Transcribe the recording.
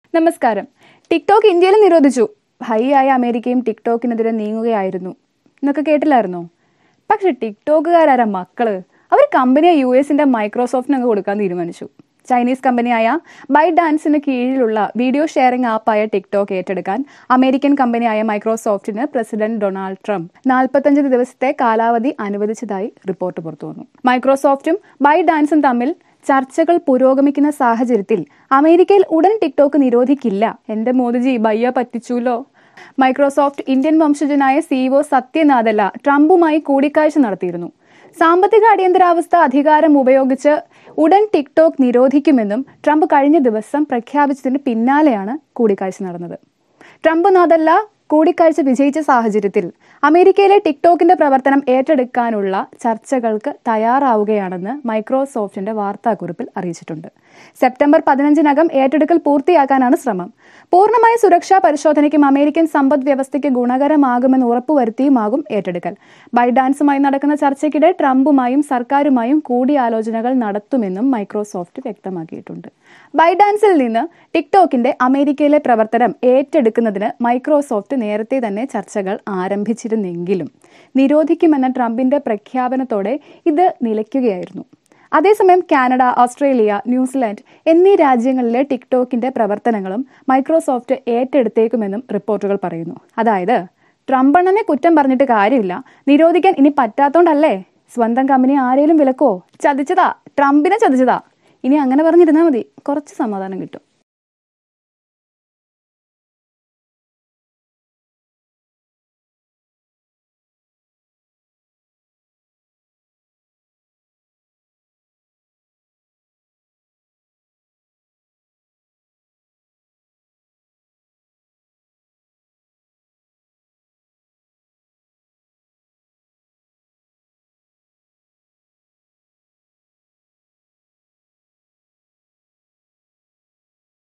നമസ്കാരം ടിക്ടോക്ക് ഇന്ത്യയിൽ നിരോധിച്ചു ഹൈ ആയ അമേരിക്കയും ടിക്ടോക്കിനെതിരെ നീങ്ങുകയായിരുന്നു എന്നൊക്കെ കേട്ടില്ലായിരുന്നോ പക്ഷെ ടിക്ടോക്കുകാരാര മക്കള് അവർ കമ്പനിയെ യു എസിന്റെ മൈക്രോസോഫ്റ്റിന് അങ്ങ് കൊടുക്കാൻ തീരുമാനിച്ചു ചൈനീസ് കമ്പനിയായ ബൈ ഡാൻസിന് കീഴിലുള്ള വീഡിയോ ഷെയറിംഗ് ആപ്പായ ടിക്ടോക്ക് ഏറ്റെടുക്കാൻ അമേരിക്കൻ കമ്പനിയായ മൈക്രോസോഫ്റ്റിന് പ്രസിഡന്റ് ഡൊണാൾഡ് ട്രംപ് നാൽപ്പത്തഞ്ച് ദിവസത്തെ കാലാവധി അനുവദിച്ചതായി റിപ്പോർട്ട് പുറത്തുവന്നു മൈക്രോസോഫ്റ്റും ബൈ ഡാൻസും തമ്മിൽ ചർച്ചകൾ പുരോഗമിക്കുന്ന സാഹചര്യത്തിൽ അമേരിക്കയിൽ ഉടൻ ടിക്ടോക്ക് നിരോധിക്കില്ല എന്റെ മോദിജി ബയ്യ പറ്റിച്ചൂലോ മൈക്രോസോഫ്റ്റ് ഇന്ത്യൻ വംശജനായ സിഇഒ സത്യനാദല്ല ട്രംപുമായി കൂടിക്കാഴ്ച നടത്തിയിരുന്നു സാമ്പത്തിക അടിയന്തരാവസ്ഥ അധികാരം ഉപയോഗിച്ച് ഉടൻ ടിക്ടോക്ക് നിരോധിക്കുമെന്നും ട്രംപ് കഴിഞ്ഞ ദിവസം പ്രഖ്യാപിച്ചതിന് പിന്നാലെയാണ് കൂടിക്കാഴ്ച നടന്നത് ട്രംപ് നാദല്ല കൂടിക്കാഴ്ച വിജയിച്ച സാഹചര്യത്തിൽ അമേരിക്കയിലെ ടിക്ടോക്കിന്റെ പ്രവർത്തനം ഏറ്റെടുക്കാനുള്ള ചർച്ചകൾക്ക് തയ്യാറാവുകയാണെന്ന് മൈക്രോസോഫ്റ്റിന്റെ വാർത്താക്കുറിപ്പിൽ അറിയിച്ചിട്ടുണ്ട് സെപ്റ്റംബർ പതിനഞ്ചിനകം ഏറ്റെടുക്കൽ പൂർത്തിയാക്കാനാണ് ശ്രമം പൂർണ്ണമായ സുരക്ഷാ പരിശോധനയ്ക്കും അമേരിക്കൻ സമ്പദ് വ്യവസ്ഥയ്ക്ക് ഗുണകരമാകുമെന്ന് ഉറപ്പുവരുത്തിയുമാകും ഏറ്റെടുക്കൽ ബൈഡാൻസുമായി നടക്കുന്ന ചർച്ചയ്ക്കിടെ ട്രംപുമായും സർക്കാരുമായും കൂടിയാലോചനകൾ നടത്തുമെന്നും മൈക്രോസോഫ്റ്റ് വ്യക്തമാക്കിയിട്ടുണ്ട് ബൈഡാൻസിൽ നിന്ന് ടിക്ടോക്കിന്റെ അമേരിക്കയിലെ പ്രവർത്തനം ഏറ്റെടുക്കുന്നതിന് മൈക്രോസോഫ്റ്റ് നേരത്തെ തന്നെ ചർച്ചകൾ ആരംഭിച്ചിരുന്നെങ്കിലും നിരോധിക്കുമെന്ന ട്രംപിന്റെ പ്രഖ്യാപനത്തോടെ ഇത് നിലയ്ക്കുകയായിരുന്നു അതേസമയം കാനഡ ഓസ്ട്രേലിയ ന്യൂസിലാൻഡ് എന്നീ രാജ്യങ്ങളിലെ ടിക്ടോക്കിന്റെ പ്രവർത്തനങ്ങളും മൈക്രോസോഫ്റ്റ് ഏറ്റെടുത്തേക്കുമെന്നും റിപ്പോർട്ടുകൾ പറയുന്നു അതായത് ട്രംപണ്ണനെ കുറ്റം പറഞ്ഞിട്ട് കാര്യമില്ല നിരോധിക്കാൻ ഇനി പറ്റാത്തോണ്ടല്ലേ സ്വന്തം കമ്പനി ആരേലും വിലക്കോ ചതിച്ചതാ ട്രംപിനെ ചതിച്ചതാ ഇനി അങ്ങനെ പറഞ്ഞിരുന്നാൽ മതി കുറച്ച് സമാധാനം കിട്ടും